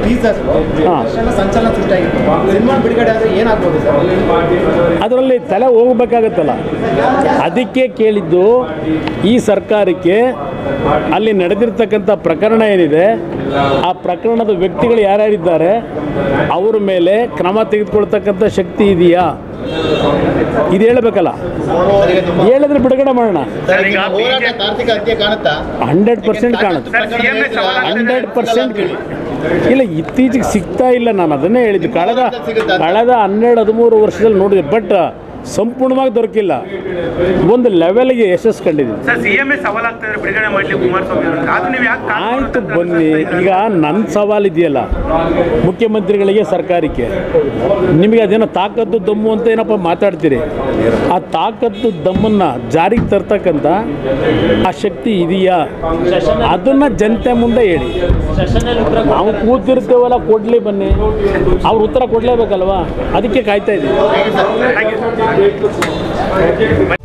Teasers ಹಾಂ. ಅಷ್ಟೆಲ್ಲ ಸಂಚಲನ ಸೃಷ್ಟಿಯಾಗಿತ್ತು ಸಿನಿಮಾ ಬಿಡುಗಡೆ ಆದರೆ ಏನಾಗ್ಬೋದು ಸರ್ ಅದರಲ್ಲಿ ತಲೆ ಹೋಗಬೇಕಾಗತ್ತಲ್ಲ ಅದಕ್ಕೆ ಕೇಳಿದ್ದು ಈ ಸರ್ಕಾರಕ್ಕೆ ಅಲ್ಲಿ ನಡೆದಿರ್ತಕ್ಕಂಥ ಪ್ರಕರಣ ಏನಿದೆ ಆ ಪ್ರಕರಣದ ವ್ಯಕ್ತಿಗಳು ಯಾರ್ಯಾರಿದ್ದಾರೆ ಅವ್ರ ಮೇಲೆ ಕ್ರಮ ತೆಗೆದುಕೊಳ್ತಕ್ಕಂಥ ಶಕ್ತಿ ಇದೆಯಾ ಇದು ಹೇಳಬೇಕಲ್ಲ ಹೇಳಿದ್ರೆ ಬಿಡುಗಡೆ ಮಾಡೋಣ ಹೋರಾಟ ತಾರ್ಕಿಕ ಅಂತ್ಯ ಕಾಣುತ್ತಾ ಹಂಡ್ರೆಡ್ ಪರ್ಸೆಂಟ್ ಕಾಣುತ್ತೆ ಹಂಡ್ರೆಡ್ ಪರ್ಸೆಂಟ್ ಇಲ್ಲ ಇತ್ತೀಚೆಗೆ ಸಿಗ್ತಾ ಇಲ್ಲ ನಾನು ಅದನ್ನೇ ಹೇಳಿದ್ದು ಕಳೆದ ಕಳೆದ ಹನ್ನೆರಡು ಹದಿಮೂರು ವರ್ಷದಲ್ಲಿ ನೋಡಿದೆ ಬಟ್ ಸಂಪೂರ್ಣವಾಗಿ ದೊರಕಿಲ್ಲ ಒಂದು ಲೆವೆಲ್ಗೆ ಯಶಸ್ಸು ಕಂಡಿದ್ದೀವಿ ಸರ್ ಸಿಎಂ ಸವಾಲಾಗ್ತದೆ ಬಿಡುಗಡೆ ಮಾಡಲಿ ಕುಮಾರಸ್ವಾಮಿ ಅವ್ರಿಗೆ ಆದ್ರೂ ನೀವು ಯಾಕೆ ಕಾದು ಆಯ್ತು ನೋಡ್ತಾ ಇದ್ದೀರಾ ಬನ್ನಿ ಸರ್? ಈಗ ನನ್ನ ಸವಾಲು ಇದೆಯಲ್ಲ ಮುಖ್ಯಮಂತ್ರಿಗಳಿಗೆ ಸರ್ಕಾರಕ್ಕೆ ನಿಮಗೆ ಅದೇನೋ ತಾಕತ್ತು ದಮ್ಮು ಅಂತ ಏನಪ್ಪ ಮಾತಾಡ್ತೀರಿ ಆ ತಾಕತ್ತು ದಮ್ಮನ್ನು ಜಾರಿಗೆ ತರ್ತಕ್ಕಂಥ ಆ ಶಕ್ತಿ ಇದೆಯಾ ಅದನ್ನು ಜನತೆ ಮುಂದೆ ಹೇಳಿ ನಾವು ಕೂತಿರ್ತೇವಲ್ಲ ಕೊಡಲಿ ಬನ್ನಿ ಅವ್ರು ಉತ್ತರ ಕೊಡಲೇಬೇಕಲ್ವಾ ಅದಕ್ಕೆ ಕಾಯ್ತಾ ಇದ್ದೀವಿ Thank you.